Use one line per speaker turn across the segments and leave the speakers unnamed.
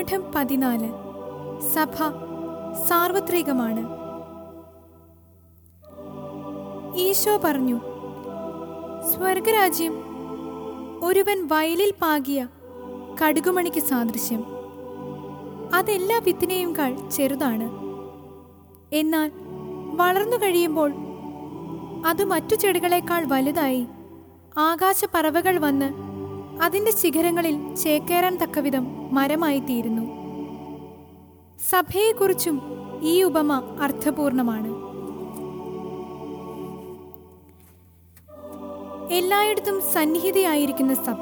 പാഠം പതിനാല് സഭ സാർവത്രികമാണ് ഈശോ പറഞ്ഞു സ്വർഗരാജ്യം ഒരുവൻ വയലിൽ പാകിയ കടുകുമണിക്ക് സാദൃശ്യം അതെല്ലാ വിത്തിനെയും കാൾ ചെറുതാണ് എന്നാൽ വളർന്നു കഴിയുമ്പോൾ അത് മറ്റു ചെടികളെക്കാൾ വലുതായി ആകാശപ്പറവകൾ വന്ന് അതിന്റെ ശിഖരങ്ങളിൽ ചേക്കേറാൻ തക്കവിധം മരമായി തീരുന്നു സഭയെക്കുറിച്ചും ഈ ഉപമ അർത്ഥപൂർണമാണ് എല്ലായിടത്തും സന്നിഹിതയായിരിക്കുന്ന സഭ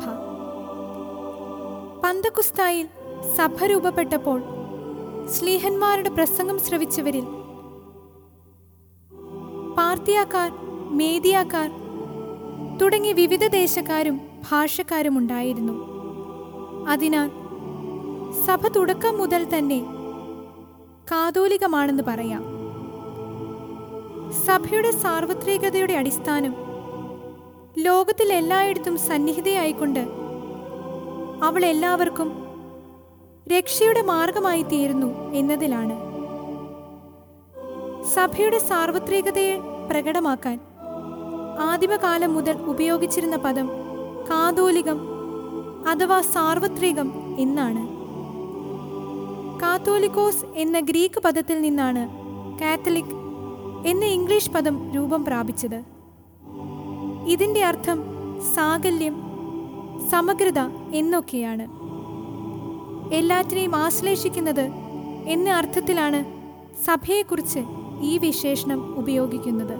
പന്തകുസ്തായിൽ സഭ രൂപപ്പെട്ടപ്പോൾ സ്ലീഹന്മാരുടെ പ്രസംഗം ശ്രവിച്ചവരിൽ പാർത്തിയാക്കാർ മേദിയാക്കാർ തുടങ്ങി വിവിധ ദേശക്കാരും ഭാഷക്കാരും ഉണ്ടായിരുന്നു അതിനാൽ സഭ തുടക്കം മുതൽ തന്നെ കാതോലികമാണെന്ന് പറയാം സഭയുടെ സാർവത്രികതയുടെ അടിസ്ഥാനം ലോകത്തിൽ എല്ലായിടത്തും സന്നിഹിതയായിക്കൊണ്ട് അവൾ എല്ലാവർക്കും രക്ഷയുടെ മാർഗമായി തീരുന്നു എന്നതിലാണ് സഭയുടെ സാർവത്രികതയെ പ്രകടമാക്കാൻ ആദിമകാലം മുതൽ ഉപയോഗിച്ചിരുന്ന പദം കാതോലികം അഥവാ സാർവത്രികം എന്നാണ് കാത്തോലിക്കോസ് എന്ന ഗ്രീക്ക് പദത്തിൽ നിന്നാണ് കാത്തലിക് എന്ന ഇംഗ്ലീഷ് പദം രൂപം പ്രാപിച്ചത് ഇതിന്റെ അർത്ഥം സാകല്യം സമഗ്രത എന്നൊക്കെയാണ് എല്ലാറ്റിനെയും ആശ്ലേഷിക്കുന്നത് എന്ന അർത്ഥത്തിലാണ് സഭയെക്കുറിച്ച് ഈ വിശേഷണം ഉപയോഗിക്കുന്നത്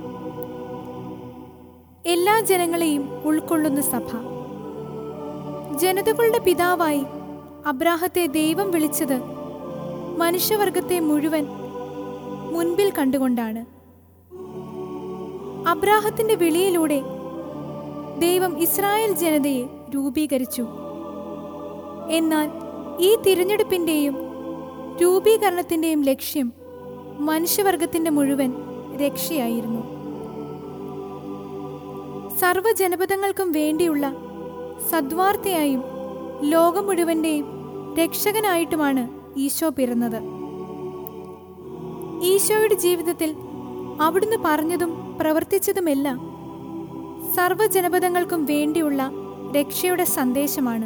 എല്ലാ ജനങ്ങളെയും ഉൾക്കൊള്ളുന്ന സഭ ജനതകളുടെ പിതാവായി അബ്രാഹത്തെ ദൈവം വിളിച്ചത് മനുഷ്യവർഗത്തെ മുഴുവൻ മുൻപിൽ കണ്ടുകൊണ്ടാണ് അബ്രാഹത്തിന്റെ വിളിയിലൂടെ ദൈവം ഇസ്രായേൽ ജനതയെ രൂപീകരിച്ചു എന്നാൽ ഈ തിരഞ്ഞെടുപ്പിന്റെയും രൂപീകരണത്തിന്റെയും ലക്ഷ്യം മനുഷ്യവർഗത്തിന്റെ മുഴുവൻ രക്ഷയായിരുന്നു സർവ്വജനപദങ്ങൾക്കും വേണ്ടിയുള്ള സദ്വാർത്തയായും ലോകം മുഴുവന്റെയും രക്ഷകനായിട്ടുമാണ് ഈശോ പിറന്നത് ഈശോയുടെ ജീവിതത്തിൽ അവിടുന്ന് പറഞ്ഞതും പ്രവർത്തിച്ചതുമെല്ലാം സർവ്വജനപദങ്ങൾക്കും വേണ്ടിയുള്ള രക്ഷയുടെ സന്ദേശമാണ്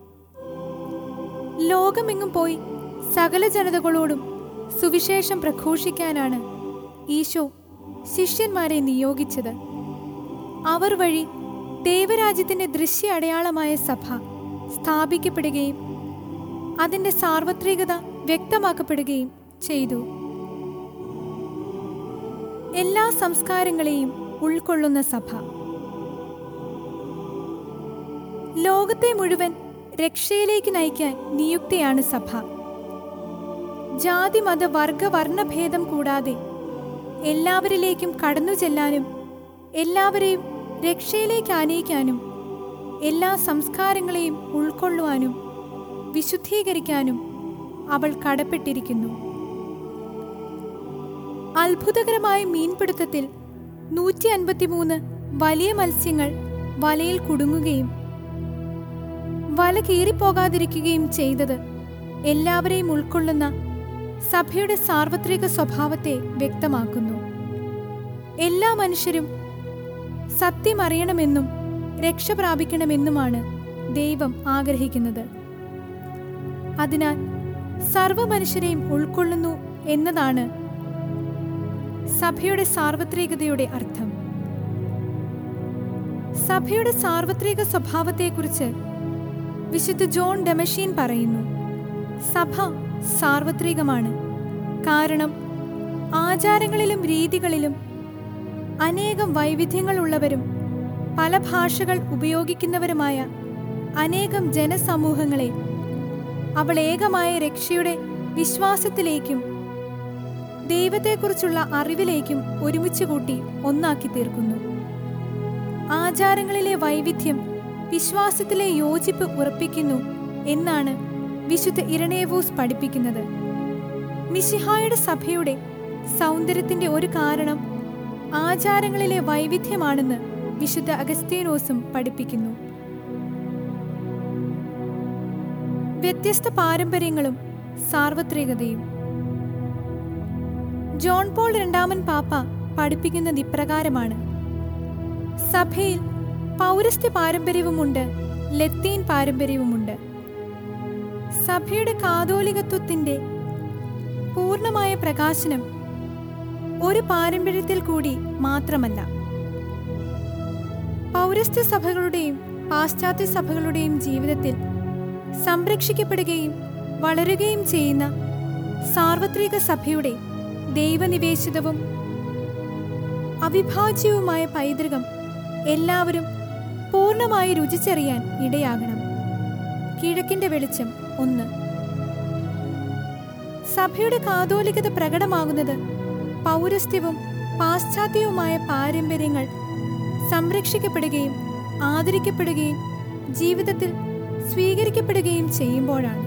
ലോകമെങ്ങും പോയി സകല ജനതകളോടും സുവിശേഷം പ്രഘോഷിക്കാനാണ് ഈശോ ശിഷ്യന്മാരെ നിയോഗിച്ചത് അവർ വഴി ദൈവരാജ്യത്തിന്റെ ദൃശ്യ അടയാളമായ സഭ സ്ഥാപിക്കപ്പെടുകയും അതിന്റെ സാർവത്രികത വ്യക്തമാക്കപ്പെടുകയും ചെയ്തു എല്ലാ സംസ്കാരങ്ങളെയും ഉൾക്കൊള്ളുന്ന സഭ ലോകത്തെ മുഴുവൻ രക്ഷയിലേക്ക് നയിക്കാൻ നിയുക്തയാണ് സഭ ജാതി മത വർഗ വർണ്ണഭേദം കൂടാതെ എല്ലാവരിലേക്കും കടന്നു ചെല്ലാനും എല്ലാവരെയും രക്ഷയിലേക്ക് ആനയിക്കാനും എല്ലാ സംസ്കാരങ്ങളെയും ഉൾക്കൊള്ളുവാനും വിശുദ്ധീകരിക്കാനും അവൾ കടപ്പെട്ടിരിക്കുന്നു അത്ഭുതകരമായ മീൻപിടുത്തത്തിൽ നൂറ്റി അൻപത്തിമൂന്ന് വലിയ മത്സ്യങ്ങൾ വലയിൽ കുടുങ്ങുകയും വല കീറിപ്പോകാതിരിക്കുകയും ചെയ്തത് എല്ലാവരെയും ഉൾക്കൊള്ളുന്ന സഭയുടെ സാർവത്രിക സ്വഭാവത്തെ വ്യക്തമാക്കുന്നു എല്ലാ മനുഷ്യരും സത്യം അറിയണമെന്നും രക്ഷ പ്രാപിക്കണമെന്നുമാണ് ദൈവം ആഗ്രഹിക്കുന്നത് അതിനാൽ സർവ മനുഷ്യരെയും ഉൾക്കൊള്ളുന്നു എന്നതാണ് സഭയുടെ സാർവത്രികതയുടെ അർത്ഥം സഭയുടെ സാർവത്രിക സ്വഭാവത്തെക്കുറിച്ച് വിശുദ്ധ ജോൺ ഡെമഷീൻ പറയുന്നു സഭ സാർവത്രികമാണ് കാരണം ആചാരങ്ങളിലും രീതികളിലും അനേകം വൈവിധ്യങ്ങളുള്ളവരും പല ഭാഷകൾ ഉപയോഗിക്കുന്നവരുമായ അനേകം ജനസമൂഹങ്ങളെ അവൾ ഏകമായ രക്ഷയുടെ വിശ്വാസത്തിലേക്കും ദൈവത്തെക്കുറിച്ചുള്ള അറിവിലേക്കും ഒരുമിച്ച് കൂട്ടി ഒന്നാക്കി തീർക്കുന്നു ആചാരങ്ങളിലെ വൈവിധ്യം വിശ്വാസത്തിലെ യോജിപ്പ് ഉറപ്പിക്കുന്നു എന്നാണ് വിശുദ്ധ ഇരണേവൂസ് പഠിപ്പിക്കുന്നത് മിശിഹായുടെ സഭയുടെ സൗന്ദര്യത്തിന്റെ ഒരു കാരണം ആചാരങ്ങളിലെ വൈവിധ്യമാണെന്ന് വിശുദ്ധ അഗസ്തീനോസും പഠിപ്പിക്കുന്നു വ്യത്യസ്ത പാരമ്പര്യങ്ങളും സാർവത്രികതയും ജോൺ പോൾ രണ്ടാമൻ പാപ്പ പഠിപ്പിക്കുന്നത് ഇപ്രകാരമാണ് സഭയിൽ പൗരസ്ത്യ പാരമ്പര്യവുമുണ്ട് ലത്തീൻ പാരമ്പര്യവുമുണ്ട് സഭയുടെ കാതോലികത്വത്തിന്റെ പൂർണ്ണമായ പ്രകാശനം ഒരു പാരമ്പര്യത്തിൽ കൂടി മാത്രമല്ല പൗരസ്ത്യ സഭകളുടെയും പാശ്ചാത്യ സഭകളുടെയും ജീവിതത്തിൽ സംരക്ഷിക്കപ്പെടുകയും വളരുകയും ചെയ്യുന്ന സാർവത്രിക സഭയുടെ ദൈവനിവേശിതവും അവിഭാജ്യവുമായ പൈതൃകം എല്ലാവരും പൂർണ്ണമായി രുചിച്ചറിയാൻ ഇടയാകണം കിഴക്കിന്റെ വെളിച്ചം ഒന്ന് സഭയുടെ കാതോലികത പ്രകടമാകുന്നത് പൗരസ്ത്യവും പാശ്ചാത്യവുമായ പാരമ്പര്യങ്ങൾ സംരക്ഷിക്കപ്പെടുകയും ആദരിക്കപ്പെടുകയും ജീവിതത്തിൽ സ്വീകരിക്കപ്പെടുകയും ചെയ്യുമ്പോഴാണ്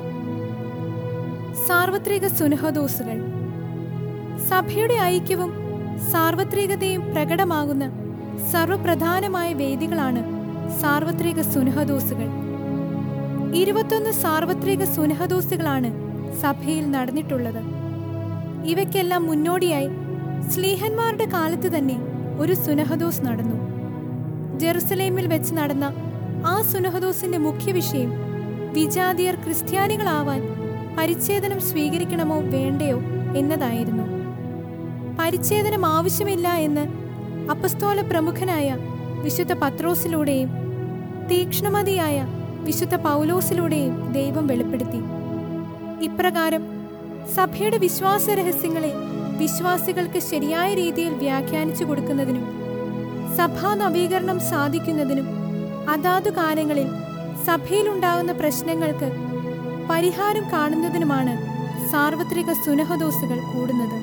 സാർവത്രിക സുനഹദോസുകൾ സഭയുടെ ഐക്യവും സാർവത്രികതയും പ്രകടമാകുന്ന സർവപ്രധാനമായ വേദികളാണ് സാർവത്രിക സുനഹദോസുകൾ ഇരുപത്തൊന്ന് സാർവത്രിക സുനഹദോസുകളാണ് സഭയിൽ നടന്നിട്ടുള്ളത് ഇവയ്ക്കെല്ലാം മുന്നോടിയായി സ്ലീഹന്മാരുടെ കാലത്ത് തന്നെ ഒരു സുനഹദോസ് നടന്നു ജെറുസലേമിൽ വെച്ച് നടന്ന ആ സുനഹദോസിന്റെ മുഖ്യ വിഷയം വിജാതിയർ ക്രിസ്ത്യാനികളാവാൻ പരിച്ഛേദനം സ്വീകരിക്കണമോ വേണ്ടയോ എന്നതായിരുന്നു പരിച്ഛേദനം ആവശ്യമില്ല എന്ന് അപ്പസ്തോല പ്രമുഖനായ വിശുദ്ധ പത്രോസിലൂടെയും തീക്ഷ്ണമതിയായ വിശുദ്ധ പൗലോസിലൂടെയും ദൈവം വെളിപ്പെടുത്തി ഇപ്രകാരം സഭയുടെ വിശ്വാസ രഹസ്യങ്ങളെ വിശ്വാസികൾക്ക് ശരിയായ രീതിയിൽ വ്യാഖ്യാനിച്ചു കൊടുക്കുന്നതിനും സഭാ നവീകരണം സാധിക്കുന്നതിനും അതാതു കാലങ്ങളിൽ സഭയിലുണ്ടാകുന്ന പ്രശ്നങ്ങൾക്ക് പരിഹാരം കാണുന്നതിനുമാണ് സാർവത്രിക സുനഹദോസുകൾ കൂടുന്നത്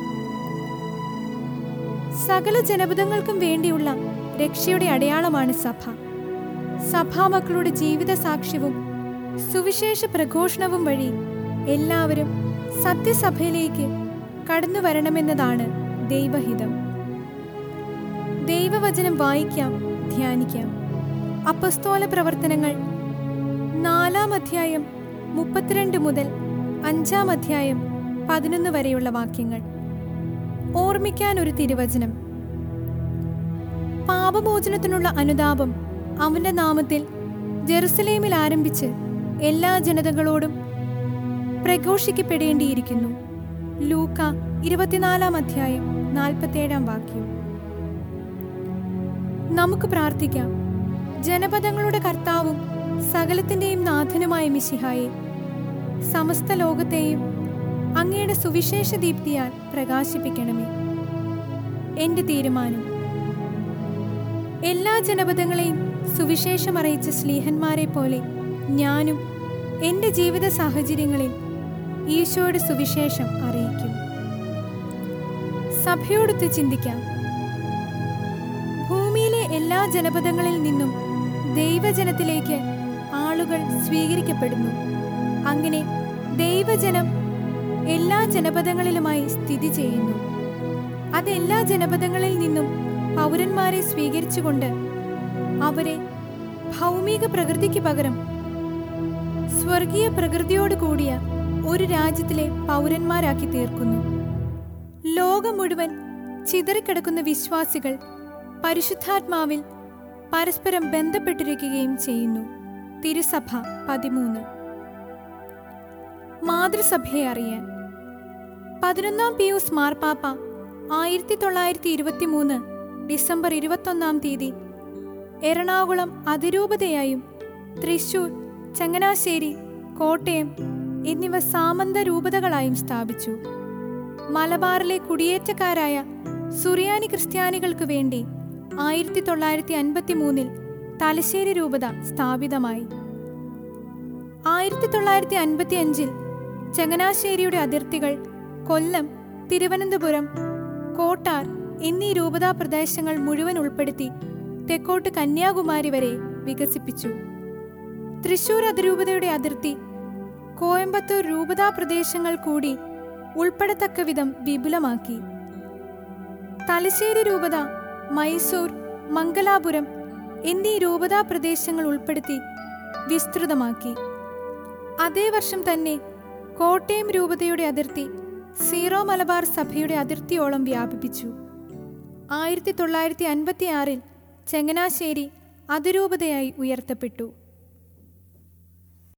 സകല ജനപദങ്ങൾക്കും വേണ്ടിയുള്ള രക്ഷയുടെ അടയാളമാണ് സഭ സഭാമക്കളുടെ ജീവിത സാക്ഷ്യവും സുവിശേഷ പ്രഘോഷണവും വഴി എല്ലാവരും സത്യസഭയിലേക്ക് കടന്നു വരണമെന്നതാണ് ദൈവഹിതം ദൈവവചനം വായിക്കാം ധ്യാനിക്കാം അപ്പസ്തോല പ്രവർത്തനങ്ങൾ നാലാം അധ്യായം മുപ്പത്തിരണ്ട് മുതൽ അഞ്ചാം അധ്യായം പതിനൊന്ന് വരെയുള്ള വാക്യങ്ങൾ ഓർമ്മിക്കാൻ ഒരു തിരുവചനം പാപമോചനത്തിനുള്ള അനുതാപം അവന്റെ നാമത്തിൽ ജെറുസലേമിൽ ആരംഭിച്ച് എല്ലാ ജനതകളോടും പ്രഘോഷിക്കപ്പെടേണ്ടിയിരിക്കുന്നു ലൂക്ക ഇരുപത്തിനാലാം അധ്യായം നാൽപ്പത്തേഴാം വാക്യം നമുക്ക് പ്രാർത്ഥിക്കാം ജനപദങ്ങളുടെ കർത്താവും സകലത്തിന്റെയും നാഥനുമായ മിശിഹായെ സമസ്ത ലോകത്തെയും അങ്ങയുടെ സുവിശേഷ ദീപ്തിയാൽ പ്രകാശിപ്പിക്കണമേ എന്റെ തീരുമാനം എല്ലാ ജനപദങ്ങളെയും സുവിശേഷം അറിയിച്ച സ്ലീഹന്മാരെ പോലെ ഞാനും എന്റെ ജീവിത സാഹചര്യങ്ങളിൽ ഈശോയുടെ സുവിശേഷം അറിയിക്കും സഭയോടൊത്ത് ചിന്തിക്കാം ഭൂമിയിലെ എല്ലാ ജനപദങ്ങളിൽ നിന്നും ദൈവജനത്തിലേക്ക് ആളുകൾ സ്വീകരിക്കപ്പെടുന്നു അങ്ങനെ ദൈവജനം എല്ലാ ജനപദങ്ങളിലുമായി സ്ഥിതി ചെയ്യുന്നു അതെല്ലാ ജനപദങ്ങളിൽ നിന്നും പൗരന്മാരെ സ്വീകരിച്ചുകൊണ്ട് അവരെ ഭൗമിക പ്രകൃതിക്ക് പകരം സ്വർഗീയ പ്രകൃതിയോട് കൂടിയ ഒരു രാജ്യത്തിലെ പൗരന്മാരാക്കി തീർക്കുന്നു ലോകം മുഴുവൻ ചിതറിക്കിടക്കുന്ന വിശ്വാസികൾ പരിശുദ്ധാത്മാവിൽ പരസ്പരം ബന്ധപ്പെട്ടിരിക്കുകയും ചെയ്യുന്നു തിരുസഭ പതിമൂന്ന് മാതൃസഭയെ അറിയാൻ പതിനൊന്നാം പിയൂസ് മാർപ്പാപ്പ ആയിരത്തി തൊള്ളായിരത്തി ഇരുപത്തി മൂന്ന് ഡിസംബർ ഇരുപത്തൊന്നാം തീയതി എറണാകുളം അതിരൂപതയായും തൃശൂർ ചങ്ങനാശ്ശേരി കോട്ടയം എന്നിവ സാമന്ത രൂപതകളായും സ്ഥാപിച്ചു മലബാറിലെ കുടിയേറ്റക്കാരായ സുറിയാനി ക്രിസ്ത്യാനികൾക്ക് വേണ്ടി ആയിരത്തി തൊള്ളായിരത്തി അൻപത്തി മൂന്നിൽ തലശ്ശേരി രൂപത സ്ഥാപിതമായി ആയിരത്തി തൊള്ളായിരത്തി അൻപത്തി അഞ്ചിൽ ചങ്ങനാശ്ശേരിയുടെ അതിർത്തികൾ കൊല്ലം തിരുവനന്തപുരം കോട്ടാർ എന്നീ രൂപതാ പ്രദേശങ്ങൾ മുഴുവൻ ഉൾപ്പെടുത്തി തെക്കോട്ട് കന്യാകുമാരി വരെ വികസിപ്പിച്ചു തൃശൂർ അതിരൂപതയുടെ അതിർത്തി കോയമ്പത്തൂർ രൂപതാ പ്രദേശങ്ങൾ കൂടി ഉൾപ്പെടത്തക്ക വിധം വിപുലമാക്കി തലശ്ശേരി രൂപത മൈസൂർ മംഗലാപുരം എന്നീ രൂപതാ പ്രദേശങ്ങൾ ഉൾപ്പെടുത്തി വിസ്തൃതമാക്കി അതേ വർഷം തന്നെ കോട്ടയം രൂപതയുടെ അതിർത്തി സീറോ മലബാർ സഭയുടെ അതിർത്തിയോളം വ്യാപിപ്പിച്ചു ആയിരത്തി തൊള്ളായിരത്തി അൻപത്തിയാറിൽ ചങ്ങനാശ്ശേരി അതിരൂപതയായി ഉയർത്തപ്പെട്ടു